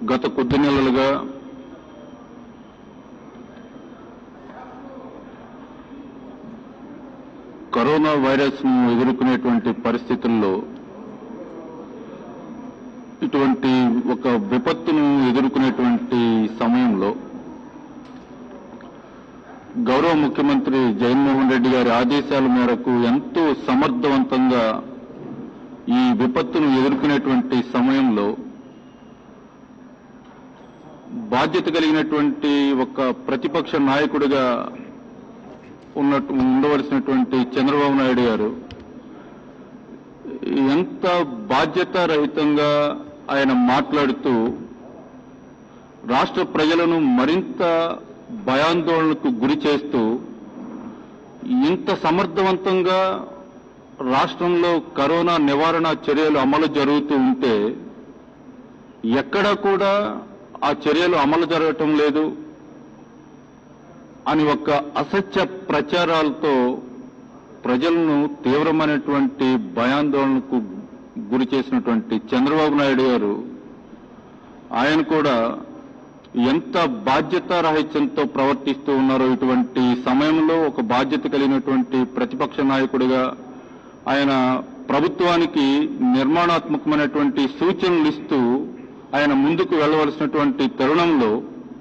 గత కొద్ది నెలలుగా కరోనా వైరస్ ను ఎదుర్కొనేటువంటి పరిస్థితుల్లో ఇటువంటి ఒక విపత్తును ఎదుర్కొనేటువంటి సమయంలో గౌరవ ముఖ్యమంత్రి జగన్మోహన్ రెడ్డి గారి ఆదేశాల మేరకు ఎంతో సమర్థవంతంగా ఈ విపత్తును ఎదుర్కొనేటువంటి సమయంలో బాధ్యత కలిగినటువంటి ఒక ప్రతిపక్ష నాయకుడిగా ఉన్నట్టు ఉండవలసినటువంటి చంద్రబాబు నాయుడు గారు ఎంత బాధ్యతారహితంగా ఆయన మాట్లాడుతూ రాష్ట్ర ప్రజలను మరింత భయాందోళనకు గురి చేస్తూ ఇంత సమర్థవంతంగా రాష్ట్రంలో కరోనా నివారణ చర్యలు అమలు జరుగుతూ ఉంటే ఎక్కడా కూడా ఆ చర్యలు అమలు జరగటం లేదు అని ఒక అసత్య ప్రచారాలతో ప్రజలను తీవ్రమైనటువంటి భయాందోళనకు గురి చేసినటువంటి చంద్రబాబు నాయుడు గారు ఆయన కూడా ఎంత బాధ్యతారాహిత్యంతో ప్రవర్తిస్తూ ఉన్నారో ఇటువంటి సమయంలో ఒక బాధ్యత కలిగినటువంటి ప్రతిపక్ష నాయకుడిగా ఆయన ప్రభుత్వానికి నిర్మాణాత్మకమైనటువంటి సూచనలు ఇస్తూ ఆయన ముందుకు వెళ్ళవలసినటువంటి తరుణంలో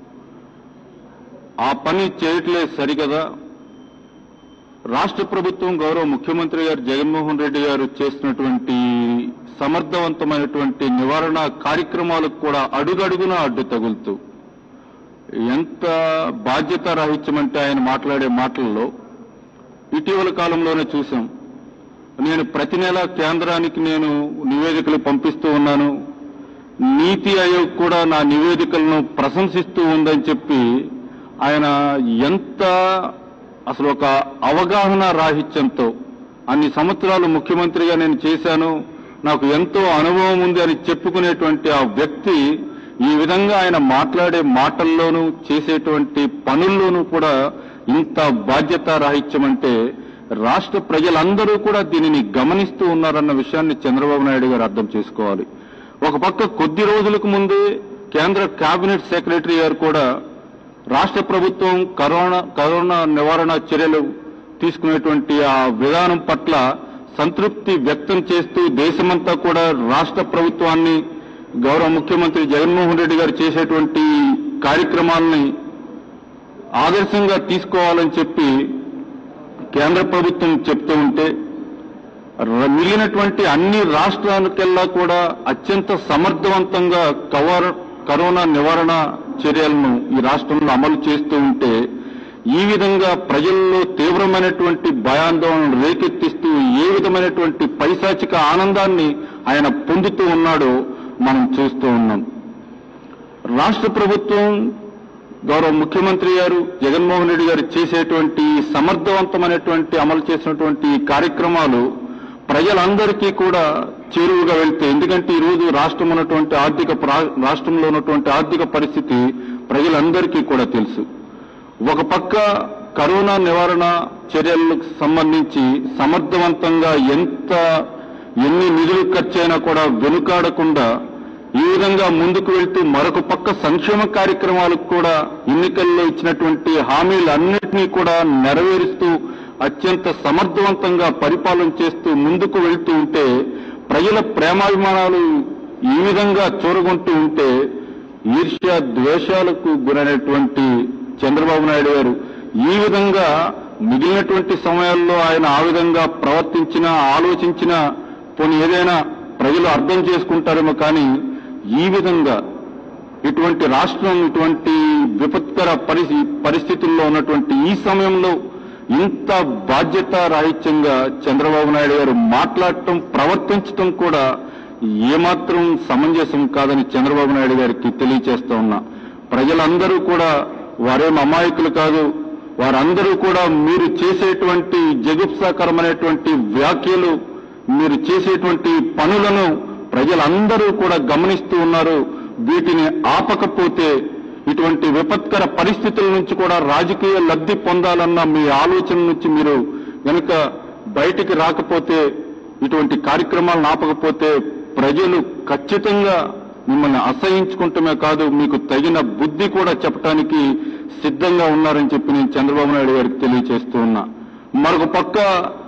ఆ పని చేయట్లేదు సరికదా రాష్ట్ర ప్రభుత్వం గౌరవ ముఖ్యమంత్రి గారు జగన్మోహన్ రెడ్డి గారు చేసినటువంటి సమర్థవంతమైనటువంటి నివారణ కార్యక్రమాలకు కూడా అడుగడుగున అడ్డు తగులుతూ ఎంత బాధ్యత రాహిత్యం అంటే ఆయన మాట్లాడే మాటల్లో ఇటీవల కాలంలోనే చూశాం నేను ప్రతి నెల కేంద్రానికి నేను నివేదికలు పంపిస్తూ ఉన్నాను నీతి ఆయోగ్ కూడా నా నివేదికలను ప్రశంసిస్తూ ఉందని చెప్పి ఆయన ఎంత అసలు ఒక అవగాహన రాహిత్యంతో అన్ని సంవత్సరాలు ముఖ్యమంత్రిగా నేను చేశాను నాకు ఎంతో అనుభవం ఉంది అని చెప్పుకునేటువంటి ఆ వ్యక్తి ఈ విధంగా ఆయన మాట్లాడే మాటల్లోనూ చేసేటువంటి పనుల్లోనూ కూడా ఇంత బాధ్యత రాహిత్యం అంటే రాష్ట్ర ప్రజలందరూ కూడా దీనిని గమనిస్తూ ఉన్నారన్న విషయాన్ని చంద్రబాబు నాయుడు గారు అర్థం చేసుకోవాలి ఒక పక్క కొద్ది రోజులకు ముందే కేంద్ర కేబినెట్ సెక్రటరీ గారు కూడా రాష్ట్ర ప్రభుత్వం కరోనా కరోనా నివారణ చర్యలు తీసుకునేటువంటి ఆ విధానం పట్ల సంతృప్తి వ్యక్తం చేస్తూ దేశమంతా కూడా రాష్ట్ర ప్రభుత్వాన్ని గౌరవ ముఖ్యమంత్రి జగన్మోహన్ రెడ్డి గారు చేసేటువంటి కార్యక్రమాలని ఆదర్శంగా తీసుకోవాలని చెప్పి కేంద్ర ప్రభుత్వం చెప్తూ ఉంటే ర- మిగిలినటువంటి అన్ని రాష్ట్రాలకెల్లా కూడా అత్యంత సమర్థవంతంగా కవర్ కరోనా నివారణ చర్యలను ఈ రాష్ట్రంలో అమలు చేస్తూ ఉంటే ఈ విధంగా ప్రజల్లో తీవ్రమైనటువంటి భయాందోళన రేకెత్తిస్తూ ఏ విధమైనటువంటి పైశాచిక ఆనందాన్ని ఆయన పొందుతూ ఉన్నాడో మనం చూస్తూ ఉన్నాం రాష్ట్ర ప్రభుత్వం గౌరవ ముఖ్యమంత్రి గారు జగన్మోహన్ రెడ్డి గారు చేసేటువంటి సమర్థవంతమైనటువంటి అమలు చేసినటువంటి ఈ కార్యక్రమాలు ప్రజలందరికీ కూడా చేరువుగా వెళ్తే ఎందుకంటే ఈ రోజు రాష్ట్రం ఉన్నటువంటి ఆర్థిక ప్రా- రాష్ట్రంలో ఉన్నటువంటి ఆర్థిక పరిస్థితి ప్రజలందరికీ కూడా తెలుసు ఒక పక్క కరోనా నివారణ చర్యలకు సంబంధించి సమర్థవంతంగా ఎంత ఎన్ని నిధులు ఖర్చైనా కూడా వెనుకాడకుండా ఈ విధంగా ముందుకు వెళ్తూ మరొక పక్క సంక్షేమ కార్యక్రమాలకు కూడా ఎన్నికల్లో ఇచ్చినటువంటి హామీలన్నింటినీ కూడా నెరవేరుస్తూ అత్యంత సమర్థవంతంగా పరిపాలన చేస్తూ ముందుకు వెళ్తూ ఉంటే ప్రజల ప్రేమాభిమానాలు ఈ విధంగా చూరగొంటూ ఉంటే ఈర్ష్య ద్వేషాలకు గురైనటువంటి చంద్రబాబు నాయుడు గారు ఈ విధంగా మిగిలినటువంటి సమయాల్లో ఆయన ఆ విధంగా ప్రవర్తించినా ఆలోచించినా పోనీ ఏదైనా ప్రజలు అర్థం చేసుకుంటారేమో కానీ ఈ విధంగా ఇటువంటి రాష్ట్రం ఇటువంటి విపత్కర పరిస్థి పరిస్థితుల్లో ఉన్నటువంటి ఈ సమయంలో ఇంత బాధ్యత రాహిత్యంగా చంద్రబాబు నాయుడు గారు మాట్లాడటం ప్రవర్తించటం కూడా ఏమాత్రం సమంజసం కాదని చంద్రబాబు నాయుడు గారికి తెలియచేస్తా ఉన్నా ప్రజలందరూ కూడా వారేం అమాయకులు కాదు వారందరూ కూడా మీరు చేసేటువంటి జగుప్సాకరమైనటువంటి వ్యాఖ్యలు మీరు చేసేటువంటి పనులను ప్రజలందరూ కూడా గమనిస్తూ ఉన్నారు వీటిని ఆపకపోతే ఇటువంటి విపత్కర పరిస్థితుల నుంచి కూడా రాజకీయ లబ్ధి పొందాలన్న మీ ఆలోచన నుంచి మీరు గనుక బయటికి రాకపోతే ఇటువంటి కార్యక్రమాలను ఆపకపోతే ప్రజలు ఖచ్చితంగా మిమ్మల్ని అసహించుకుంటమే కాదు మీకు తగిన బుద్ధి కూడా చెప్పడానికి సిద్ధంగా ఉన్నారని చెప్పి నేను చంద్రబాబు నాయుడు గారికి తెలియజేస్తూ ఉన్నా మరొక పక్క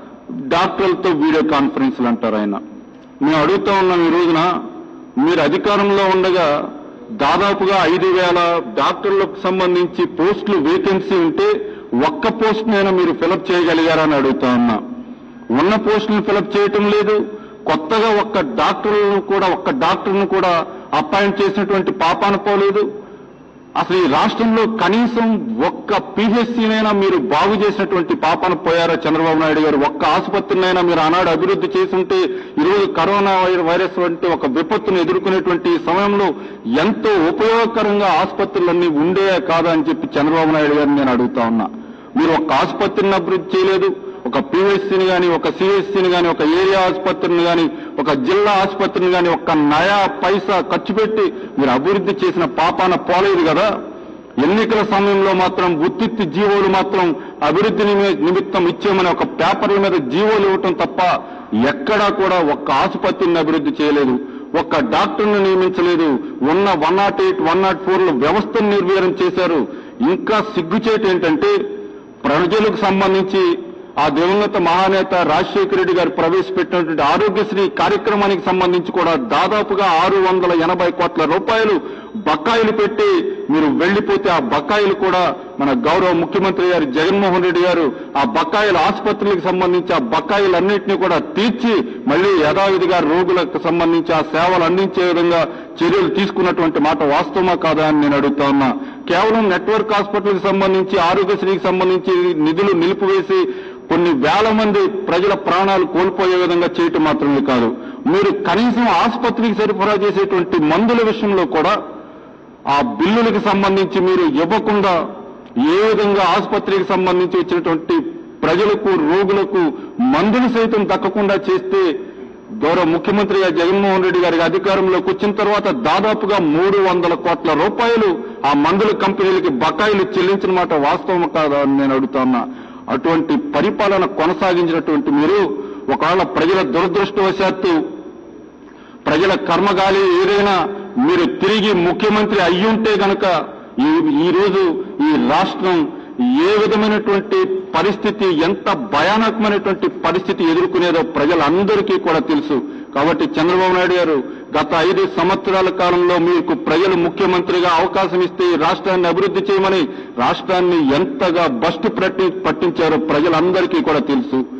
డాక్టర్లతో వీడియో కాన్ఫరెన్స్లు అంటారు ఆయన మేము అడుగుతా ఉన్నాం ఈ రోజున మీరు అధికారంలో ఉండగా దాదాపుగా ఐదు వేల డాక్టర్లకు సంబంధించి పోస్టులు వేకెన్సీ ఉంటే ఒక్క పోస్ట్నైనా మీరు ఫిలప్ చేయగలిగారని అడుగుతా ఉన్నా ఉన్న పోస్టులను ఫిలప్ చేయటం లేదు కొత్తగా ఒక్క డాక్టర్లను కూడా ఒక్క డాక్టర్ను కూడా అపాయింట్ చేసినటువంటి పాపాన పోలేదు అసలు ఈ రాష్ట్రంలో కనీసం ఒక్క పిహెచ్సినైనా మీరు బాగు చేసినటువంటి పాపన పోయారా చంద్రబాబు నాయుడు గారు ఒక్క ఆసుపత్రినైనా మీరు ఆనాడు అభివృద్ధి చేసుంటే ఈరోజు కరోనా వై- వైరస్ వంటి ఒక విపత్తును ఎదుర్కొనేటువంటి సమయంలో ఎంతో ఉపయోగకరంగా ఆసుపత్రులన్నీ ఉండేయా కాదా అని చెప్పి చంద్రబాబు నాయుడు గారిని నేను అడుగుతా ఉన్నా మీరు ఒక్క ఆసుపత్రిని అభివృద్ధి చేయలేదు ఒక పిహెచ్సిని గాని ఒక సిహెచ్సిని గాని ఒక ఏరియా ఆసుపత్రిని గాని ఒక జిల్లా ఆసుపత్రిని గాని ఒక్క నయా పైసా ఖర్చు పెట్టి మీరు అభివృద్ధి చేసిన పాపాన పోలేదు కదా ఎన్నికల సమయంలో మాత్రం ఉత్తిత్తి జీవోలు మాత్రం అభివృద్ధి నిమి- నిమిత్తం ఇచ్చామని ఒక పేపర్ల మీద జీవోలు ఇవ్వటం తప్ప ఎక్కడా కూడా ఒక్క ఆసుపత్రిని అభివృద్ధి చేయలేదు ఒక్క డాక్టర్ను నియమించలేదు ఉన్న one not eight one not ఫోర్లు వ్యవస్థను నిర్వీర్యం చేశారు ఇంకా సిగ్గుచేటు ఏంటంటే ప్రజలకు సంబంధించి ఆ దివంగత మహానేత రాజశేఖర రెడ్డి గారు ప్రవేశపెట్టినటువంటి ఆరోగ్యశ్రీ కార్యక్రమానికి సంబంధించి కూడా దాదాపుగా ఆరు వందల ఎనభై కోట్ల రూపాయలు బకాయిలు పెట్టి మీరు వెళ్లిపోతే ఆ బకాయిలు కూడా మన గౌరవ ముఖ్యమంత్రి గారు జగన్మోహన్ రెడ్డి గారు ఆ బకాయిల ఆసుపత్రులకు సంబంధించి ఆ బకాయిలన్నింటినీ కూడా తీర్చి మళ్లీ యథావిధిగా రోగులకు సంబంధించి ఆ సేవలు అందించే విధంగా చర్యలు తీసుకున్నటువంటి మాట వాస్తవమా కాదా అని నేను అడుగుతా ఉన్నా కేవలం నెట్వర్క్ హాస్పిటల్కి సంబంధించి ఆరోగ్యశ్రీకి సంబంధించి నిధులు నిలిపివేసి కొన్ని వేల మంది ప్రజల ప్రాణాలు కోల్పోయే విధంగా చేయటం మాత్రమే కాదు మీరు కనీసం ఆసుపత్రికి సరఫరా చేసేటువంటి మందుల విషయంలో కూడా ఆ బిల్లులకు సంబంధించి మీరు ఇవ్వకుండా ఏ విధంగా ఆసుపత్రికి సంబంధించి వచ్చినటువంటి ప్రజలకు రోగులకు మందులు సైతం దక్కకుండా చేస్తే గౌరవ ముఖ్యమంత్రి గారు జగన్మోహన్ రెడ్డి గారికి అధికారంలోకి వచ్చిన తర్వాత దాదాపుగా మూడు వందల కోట్ల రూపాయలు ఆ మందుల కంపెనీలకి బకాయిలు చెల్లించిన మాట వాస్తవం కాదా అని నేను అడుగుతా అటువంటి పరిపాలన కొనసాగించినటువంటి మీరు ఒకవేళ ప్రజల దురదృష్టవశాత్తు ప్రజల కర్మగాలి ఏదైనా మీరు తిరిగి ముఖ్యమంత్రి అయ్యుంటే గనక ఈ ఈ రోజు ఈ రాష్ట్రం ఏ విధమైనటువంటి పరిస్థితి ఎంత భయానకమైనటువంటి పరిస్థితి ఎదుర్కొనేదో ప్రజలందరికీ కూడా తెలుసు కాబట్టి చంద్రబాబు నాయుడు గారు గత ఐదు సంవత్సరాల కాలంలో మీకు ప్రజలు ముఖ్యమంత్రిగా అవకాశం ఇస్తే ఈ రాష్ట్రాన్ని అభివృద్ధి చేయమని రాష్ట్రాన్ని ఎంతగా బస్టు పట్టి పట్టించారో ప్రజలందరికీ కూడా తెలుసు